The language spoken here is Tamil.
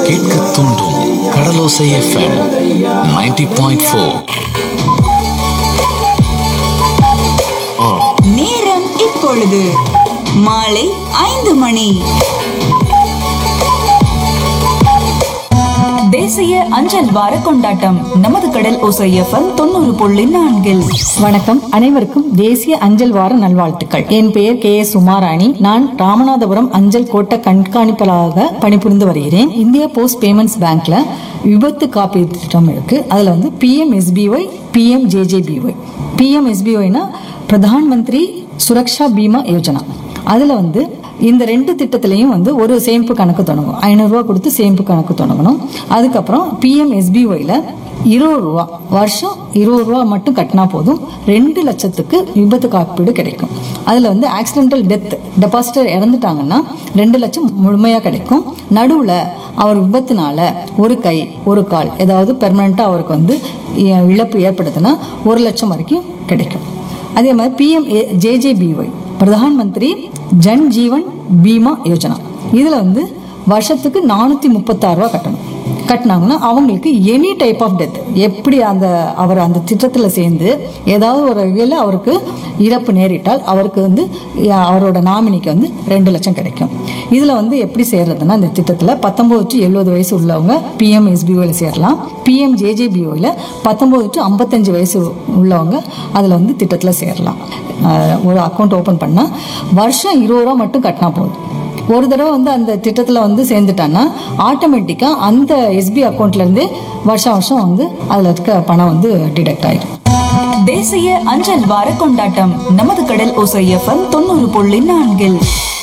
கேட்க தூண்டும் கடலோசை எஃப்எம் 90.4 பாயிண்ட் ஃபோர் நேரம் இப்பொழுது மாலை ஐந்து மணி தேசிய அஞ்சல் வார கொண்டாட்டம் நமது கடல் ஓசை எஃப்எம் தொண்ணூறு புள்ளி நான்கில் வணக்கம் அனைவருக்கும் தேசிய அஞ்சல் வார நல்வாழ்த்துக்கள் என் பெயர் கே எஸ் உமாராணி நான் ராமநாதபுரம் அஞ்சல் கோட்ட கண்காணிப்பாளராக பணிபுரிந்து வருகிறேன் இந்தியா போஸ்ட் பேமெண்ட்ஸ் பேங்க்ல விபத்து காப்பீடு திட்டம் இருக்கு அதுல வந்து P M S B Y P M J J B Y P M எஸ்பிஒய்னா பிரதான் மந்திரி சுரக்ஷா பீமா யோஜனா அதுல வந்து இந்த ரெண்டு திட்டத்திலையும் வந்து ஒரு சேமிப்பு கணக்கு தொடங்கும் ஐநூறுரூவா கொடுத்து சேமிப்பு கணக்கு தொடங்கணும் அதுக்கப்புறம் பிஎம் எஸ்பிஒய்ல இருபது ரூபா வருஷம் இருபது ரூபா மட்டும் கட்டினா போதும் ரெண்டு லட்சத்துக்கு விபத்து காப்பீடு கிடைக்கும் அதில் வந்து ஆக்சிடென்டல் டெத் டெபாசிட்டர் இறந்துட்டாங்கன்னா ரெண்டு லட்சம் முழுமையாக கிடைக்கும் நடுவில் அவர் விபத்துனால ஒரு கை ஒரு கால் ஏதாவது பெர்மனண்ட்டாக அவருக்கு வந்து இ- இழப்பு ஏற்படுதுன்னா ஒரு லட்சம் வரைக்கும் கிடைக்கும் அதே மாதிரி பிஎம் ஜேஜேபிஒய் பிரதான் மந்திரி ஜன் ஜீவன் பீமா யோஜனா இதில் வந்து வருஷத்துக்கு நானூற்றி முப்பத்தாறு ரூபா கட்டணும் கட்டினாங்கன்னா அவங்களுக்கு எனி டைப் ஆஃப் டெத் எப்படி அந்த அவர் அந்த திட்டத்தில் சேர்ந்து ஏதாவது ஒரு வகையில் அவருக்கு இறப்பு நேரிட்டால் அவருக்கு வந்து அஹ், அவரோட நாமினிக்கு வந்து ரெண்டு லட்சம் கிடைக்கும் இதில் வந்து எப்படி சேர்றதுன்னா இந்த திட்டத்தில் பத்தொம்போது டு எழுபது வயசு உள்ளவங்க பிஎம் எஸ்பிஓவில் சேரலாம் பிஎம் ஜேஜேபிஓவில் பத்தொம்போது டு ஐம்பத்தஞ்சு வயசு உள்ளவங்க அதில் வந்து திட்டத்தில் சேரலாம் அஹ், ஒரு அக்கௌண்ட் ஓப்பன் பண்ணால் வருஷம் இருபது ரூபா மட்டும் கட்டினா போதும் ஒரு தடவை வந்து அந்த திட்டத்தில் வந்து சேர்ந்துட்டான்னா ஆட்டோமேட்டிக்காக அந்த எஸ்பி அக்கௌண்ட்லேருந்தே வருஷம் வருஷம் வந்து அதில் இருக்க பணம் வந்து டிடெக்ட் ஆயிடும் தேசிய அஞ்சல் வார கொண்டாட்டம் நமது கடல் ஓசை எஃப்எம் தொண்ணூறு புள்ளி நான்கில்